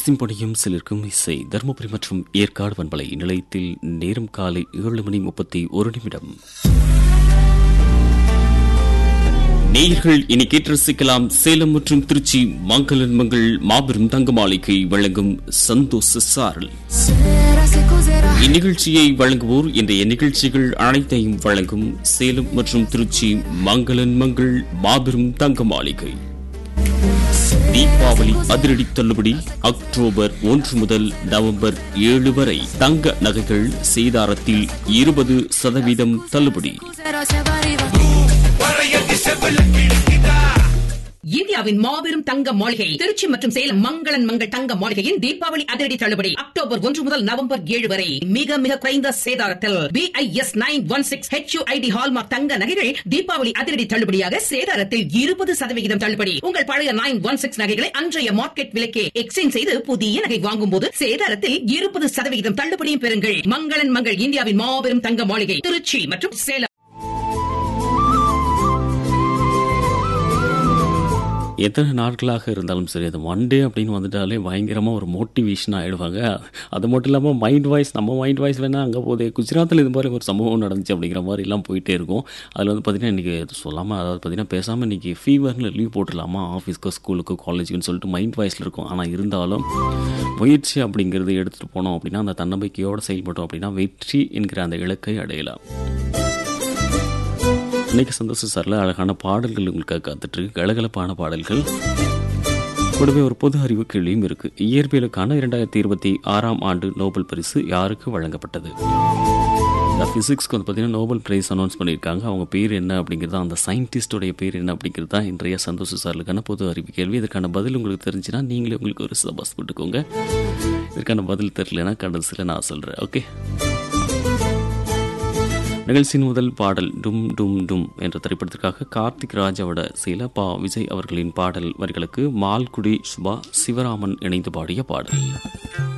சிம்பொனியும் சிலிர்க்கும் இசை தருமபுரி மற்றும் ஏற்காடு வன்பலை நிலையத்தில் நேரம் காலை ஏழு மணி முப்பத்தி ஒரு நிமிடம் நேயர்கள் இனி கேட்டு ரசிக்கலாம் சேலம் மற்றும் திருச்சி மங்களன் மங்கள் மாபெரும் தங்க மாளிகை வழங்கும் சந்தோஷ சாரல் Será se cos'era இந்நிகழ்ச்சியை வழங்குவோர் இன்றைய நிகழ்ச்சிகள் அனைத்தையும் வழங்கும் சேலம் மற்றும் திருச்சி மங்களன் மங்கள் மாபெரும் தங்க மாளிகை தீபாவளி அதிரடி தள்ளுபடி அக்டோபர் ஒன்று முதல் நவம்பர் ஏழு வரை தங்க நகைகள் சேதாரத்தில் இருபது சதவீதம் தள்ளுபடி cos'era se arriva இந்தியாவின் மாபெரும் தங்க மாளிகை திருச்சி மற்றும் சேலம் மங்களன் மங்கள் தங்க மாளிகையின் தீபாவளி அதிரடி தள்ளுபடி அக்டோபர் ஒன்று முதல் நவம்பர் ஏழு வரை மிக மிக குறைந்த சேதாரத்தில் BIS nine one six HUID hallmark தங்க நகைகள் தீபாவளி அதிரடி தள்ளுபடியாக சேதாரத்தில் இருபது சதவிகிதம் தள்ளுபடி உங்கள் பழைய நைன் ஒன் சிக்ஸ் நகைகளை அன்றைய மார்க்கெட் விலைக்கே எக்ஸ்சேஞ்ச் செய்து புதிய நகை வாங்கும் போது சேதாரத்தில் இருபது சதவிகிதம் தள்ளுபடியும் பெறுங்கள் மங்களன் மங்கள் இந்தியாவின் மாபெரும் தங்க மாளிகை திருச்சி மற்றும் சேலம் எத்தனை நாட்களாக இருந்தாலும் சரி அது ஒன் டே அப்படின்னு வந்துட்டாலே பயங்கரமாக ஒரு மோட்டிவேஷன் ஆகிடுவாங்க அது மட்டும் இல்லாமல் மைண்ட் வாய்ஸ் நம்ம மைண்ட் வாய்ஸ் வேணால் அங்கே போதே குஜராத்தில் இது மாதிரி ஒரு சம்பவம் நடந்துச்சு அப்படிங்கிற மாதிரி எல்லாம் போயிட்டே இருக்கும் அதில் வந்து பார்த்திங்கன்னா இன்றைக்கி சொல்லாமல் அதாவது பார்த்திங்கன்னா பேசாமல் இன்றைக்கி ஃபீவர்னு லீவ் போட்டுடலாமா ஆஃபீஸ்க்கோ ஸ்கூலுக்கோ காலேஜுக்குன்னு சொல்லிட்டு மைண்ட் வாய்ஸில் இருக்கும் ஆனால் இருந்தாலும் முயற்சி அப்படிங்கிறது எடுத்துகிட்டு போனோம் அப்படின்னா அந்த தன்னம்பிக்கையோடு செயல்பட்டோம் அப்படின்னா வெற்றி என்கிற அந்த இலக்கை அடையலாம் இன்னைக்கு சந்தோஷ சாரில் அழகான பாடல்கள் உங்களுக்காக காத்துட்ருக்கு கலகலப்பான பாடல்கள் கூடவே ஒரு பொது அறிவு கேள்வியும் இருக்கு இயற்பியலுக்கான இரண்டாயிரத்தி இருபத்தி ஆறாம் ஆண்டு நோபல் பரிசு யாருக்கு வழங்கப்பட்டது இந்த ஃபிசிக்ஸ்க்கு வந்து பார்த்தீங்கன்னா நோபல் பிரைஸ் அனௌன்ஸ் பண்ணியிருக்காங்க அவங்க பேர் என்ன அப்படிங்கிறது அந்த சயின்டிஸ்டோடைய பேர் என்ன அப்படிங்கிறது தான் இன்றைய சந்தோஷ சார்களுக்கான பொது அறிவு கேள்வி இதற்கான பதில் உங்களுக்கு தெரிஞ்சுன்னா நீங்களே உங்களுக்கு ஒரு சபாஸ் போட்டுக்கோங்க இதற்கான பதில் தெரியலனா கடைசியில் நான் சொல்கிறேன் ஓகே நிகழ்ச்சியின் முதல் பாடல் டும் டும் டும் என்ற திரைப்படத்திற்காக கார்த்திக் ராஜாவோட சில பா விஜய் அவர்களின் பாடல் வரிகளுக்கு மால்குடி சுபா சிவராமன் இணைந்து பாடிய பாடல்